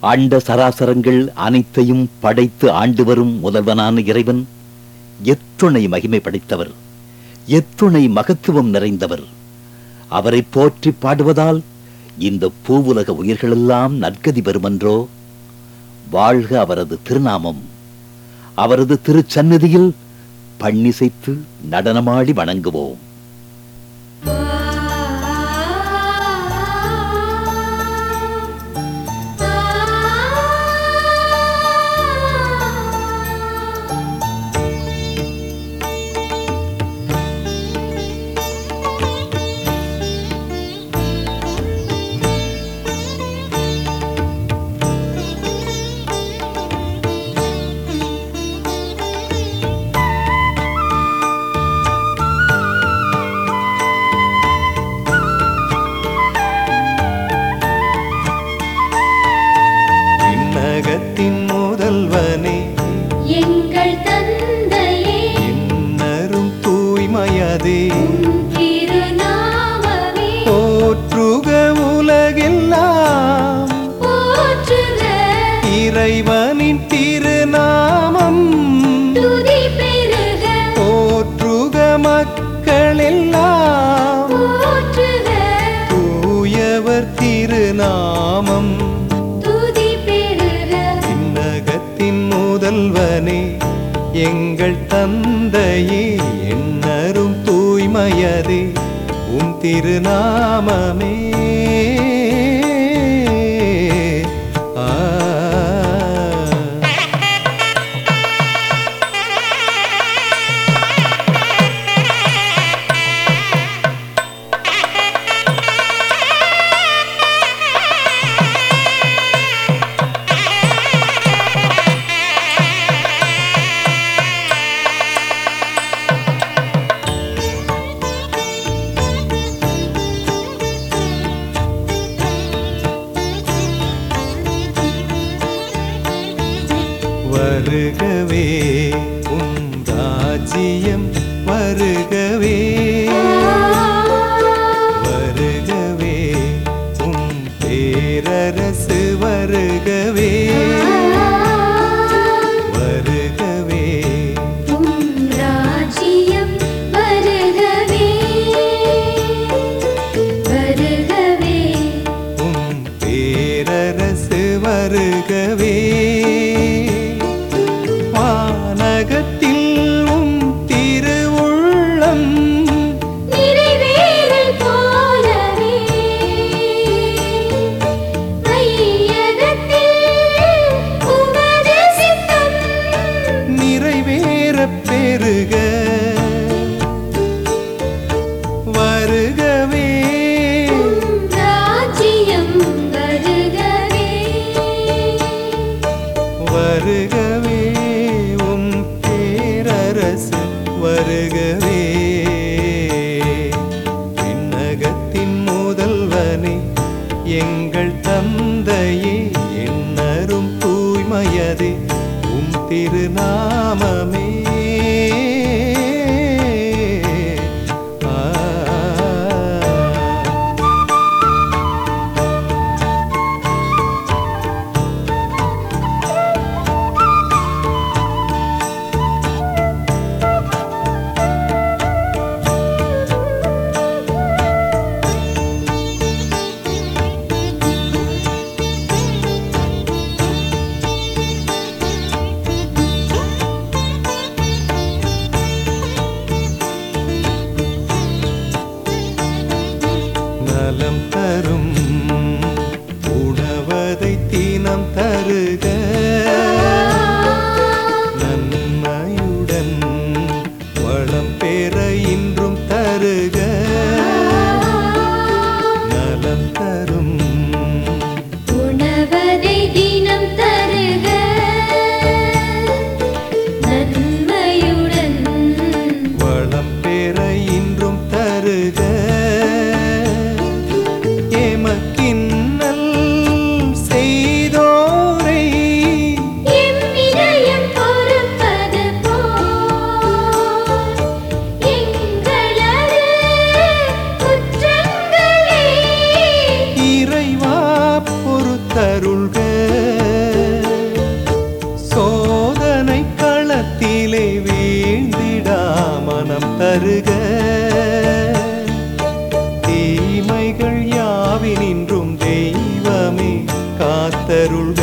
அண்ட சராசரங்கள் அனைத்தையும் படைத்து ஆண்டு வரும் முதல்வனான இறைவன் எத்துணை மகிமை படைத்தவர் எத்துணை மகத்துவம் நிறைந்தவர் அவரை போற்றி பாடுவதால் இந்த பூவுலக உயிர்களெல்லாம் நற்கதி பெறுமன்றோ வாழ்க அவரது திருநாமம் அவரது திருச்சந்நிதியில் பண்ணிசைத்து நடனமாடி வணங்குவோம் விண்ணகத்தின் முதல்வனே எங்கள் தந்தையே இன்னரும் தூய்மையதே உம் திருநாமமே போற்றுக உலகெல்லாம் போற்றுக இறைவனின் திருநாமம் துதி பெருக போற்றுக மக்களெல்லாம் போற்றுக தூயவர் திருநாமம் துதி பெருக விண்ணகத்தின் முதல்வனே எங்கள் தந்தையே எண்ணரும் தூய்மையதே உம் திருநாமமே ஆ. வருகவே உம் ராஜ்யம் வருகவே வருகவே உம் பேரரசு வருகவே வருகவே உம் ராஜ்யம் வருகவே வருகவே உம் பேரரசு வருகவே வானகத்தில் உம் திருவுள்ளம் நிறைவேறல் போலவே மையகத்தில் உமது சித்தம் நிறைவேறப் பெருக வருகவே உம் ராஜ்யம் வருகவே வருகவே உம் பேரரசு வருகவே விண்ணகத்தின் முதல்வனே எங்கள் தந்தையே எண்ணரும் தூய்மையதே உம் திருநாமமே ஆ நலம் தரும் உணவதை தினம் தருக நன்மையுடன் வளம் பெற இன்றும் தருக நலம் தரும் உணவதை தினம் தருக நன்மையுடன் வளம் பெற இன்றும் தருக எமக்கின்னல் செய்தோரை தருக சோதனை களத்திலே வீழ்ந்திடா மனம் தருக தீமைகள் யாவினின்றும் தெய்வமே காத்தருள்க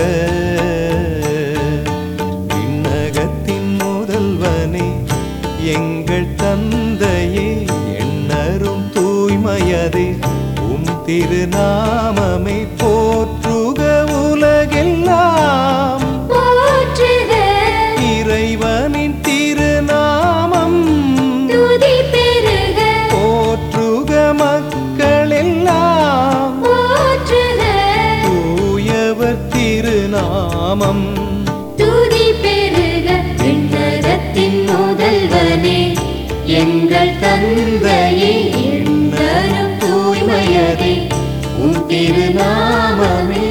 விண்ணகத்தின் முதல்வனே எங்கள் தந்தையே எண்ணரும் தூய்மையதே உம் திருநாமமே போற்றுக உலகெல்லாம் போற்றுக இறைவனின் திருநாமம் துதி பெருக போற்றுக மக்களெல்லாம் போற்றுக தூயவர் திருநாமம் துதி பெருக விண்ணகத்தின் முதல்வனே எங்கள் தந்தையே எண்ணரும் தூய்மையதே உம் திருநாமமே